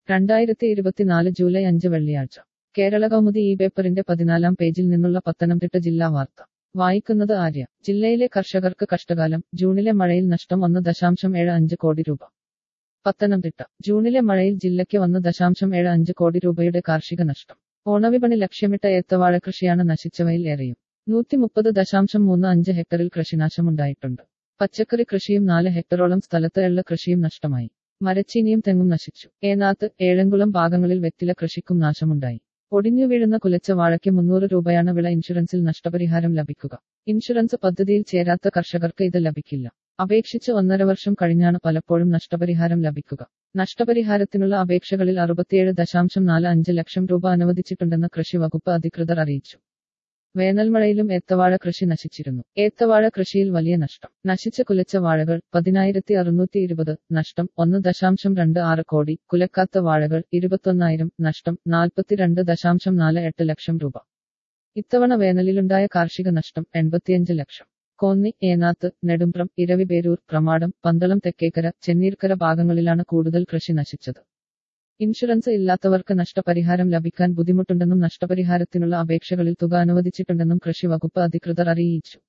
രണ്ടായിരത്തി ഇരുപത്തിനാല് ജൂലൈ അഞ്ച് വെള്ളിയാഴ്ച കേരള കൗമുദി ഈ പേപ്പറിന്റെ പതിനാലാം പേജിൽ നിന്നുള്ള പത്തനംതിട്ട ജില്ലാ വാർത്ത വായിക്കുന്നത് ആര്യ ജില്ലയിലെ കർഷകർക്ക് കഷ്ടകാലം ജൂണിലെ മഴയിൽ നഷ്ടം ഒന്ന് ദശാംശം ഏഴ് അഞ്ച് കോടി രൂപ പത്തനംതിട്ട ജൂണിലെ മഴയിൽ ജില്ലയ്ക്ക് ഒന്ന് ദശാംശം ഏഴ് അഞ്ച് കോടി രൂപയുടെ കാർഷിക നഷ്ടം ഓണവിപണി ലക്ഷ്യമിട്ട ഏത്തവാഴ കൃഷിയാണ് നശിച്ചവയിൽ ഏറെയും നൂറ്റി മുപ്പത് ദശാംശം മൂന്ന് അഞ്ച് ഹെക്ടറിൽ കൃഷിനാശമുണ്ടായിട്ടുണ്ട് പച്ചക്കറി കൃഷിയും നാല് ഹെക്ടറോളം സ്ഥലത്ത് എള്ള കൃഷിയും നഷ്ടമായി മരച്ചീനിയും തെങ്ങും നശിച്ചു ഏനാത്ത് ഏഴംകുളം ഭാഗങ്ങളിൽ വെറ്റില കൃഷിക്കും നാശമുണ്ടായി ഒടിഞ്ഞു വീഴുന്ന കുലച്ച വാഴയ്ക്ക് മുന്നൂറ് രൂപയാണ് വിള ഇൻഷുറൻസിൽ നഷ്ടപരിഹാരം ലഭിക്കുക ഇൻഷുറൻസ് പദ്ധതിയിൽ ചേരാത്ത കർഷകർക്ക് ഇത് ലഭിക്കില്ല അപേക്ഷിച്ച് ഒന്നര വർഷം കഴിഞ്ഞാണ് പലപ്പോഴും നഷ്ടപരിഹാരം ലഭിക്കുക നഷ്ടപരിഹാരത്തിനുള്ള അപേക്ഷകളിൽ അറുപത്തിയേഴ് ദശാംശം നാല് അഞ്ച് ലക്ഷം രൂപ അനുവദിച്ചിട്ടുണ്ടെന്ന് കൃഷി വകുപ്പ് അധികൃതർ അറിയിച്ചു വേനൽമഴയിലും ഏത്തവാഴ കൃഷി നശിച്ചിരുന്നു ഏത്തവാഴ കൃഷിയിൽ വലിയ നഷ്ടം നശിച്ച കുലച്ച വാഴകൾ പതിനായിരത്തി അറുന്നൂറ്റി ഇരുപത് നഷ്ടം ഒന്ന് ദശാംശം രണ്ട് ആറ് കോടി കുലക്കാത്ത വാഴകൾ ഇരുപത്തൊന്നായിരം നഷ്ടം നാൽപ്പത്തിരണ്ട് ദശാംശം നാല് എട്ട് ലക്ഷം രൂപ ഇത്തവണ വേനലിലുണ്ടായ കാർഷിക നഷ്ടം എൺപത്തിയഞ്ച് ലക്ഷം കോന്നി ഏനാത്ത് നെടുമ്പ്രം ഇരവിപേരൂർ പ്രമാടം പന്തളം തെക്കേക്കര ചെന്നീർക്കര ഭാഗങ്ങളിലാണ് കൂടുതൽ കൃഷി നശിച്ചത് ഇൻഷുറൻസ് ഇല്ലാത്തവർക്ക് നഷ്ടപരിഹാരം ലഭിക്കാൻ ബുദ്ധിമുട്ടുണ്ടെന്നും നഷ്ടപരിഹാരത്തിനുള്ള അപേക്ഷകളിൽ തുക അനുവദിച്ചിട്ടുണ്ടെന്നും കൃഷി വകുപ്പ് അധികൃതർ അറിയിച്ചു